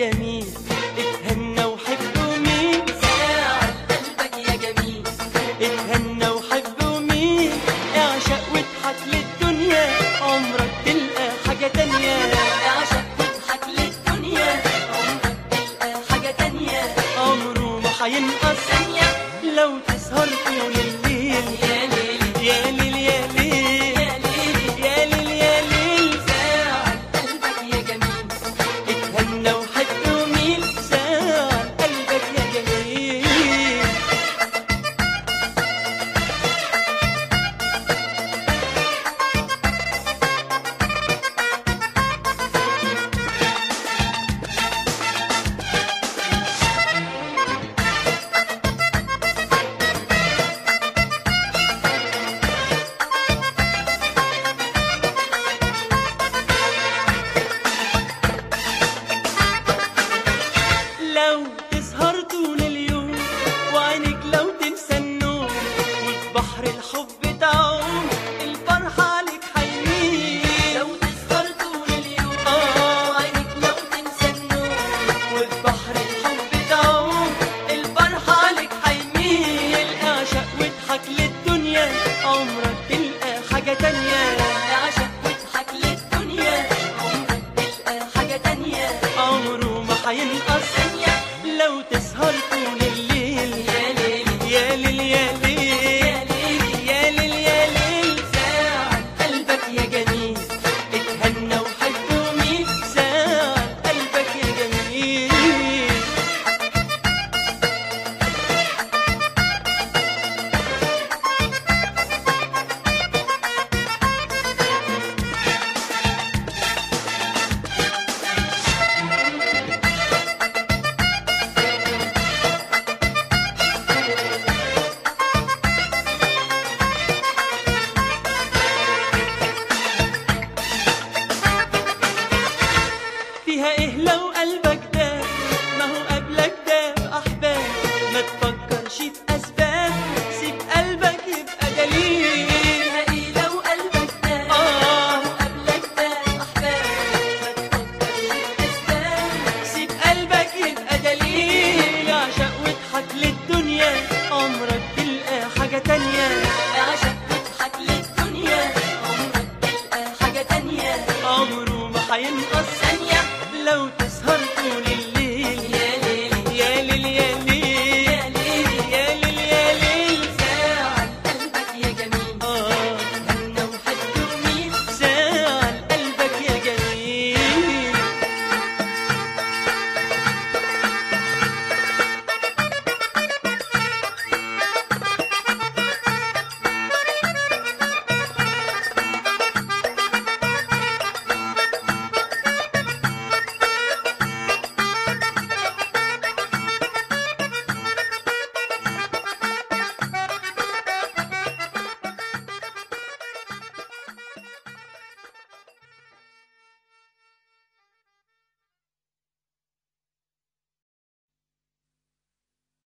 جميل اتهنى وحب ومين ساعد قلبك يا جميل اتهنى وحب ومين اعشق واضحك للدنيا عمرك تلقى حاجة تانية اعشق واضحك للدنيا عمرك تلقى حاجة تانية عمره ما هينقص ثانية لو تسهر طول الليل يا ليل يا ليل يا ليل يا ليل يا ليل يا ليل ساعد قلبك يا جميل اتهنى وحب ومين ساعة قلبك يا جميل لو تسهر طول اليوم وعينك لو تنسى النوم وفي بحر الحب تعوم الفرحة عليك حيمين لو تسهر طول اليوم آه. وعينك لو تنسى النوم وفي بحر الحب تعوم الفرحة عليك حيمين اعشق واضحك للدنيا عمرك تلقى حاجة تانية اعشق واضحك للدنيا عمرك تلقى حاجة تانية عمره ما هينقص ثانية لو تسهر طول الليل يا ليل يا ليل يا ليل يا ليل يا ليل يا ليل ساعد قلبك يا جميل اتهنى وحب ومين ساعة قلبك يا جميل فيها ايه لو قلبك ده ما هو قبلك ده احباب ما تفكرش في اسباب سيب قلبك يبقى دليل فيها ايه لو قلبك ده آه. قبلك ده احباب ما تفكرش في اسباب سيب قلبك يبقى دليل عشق واضحك للدنيا عمرك تلقى حاجة تانية اعشق واضحك للدنيا عمرك تلقى حاجة تانية عمره ما هينقص ثانية لو تسهر طول الليل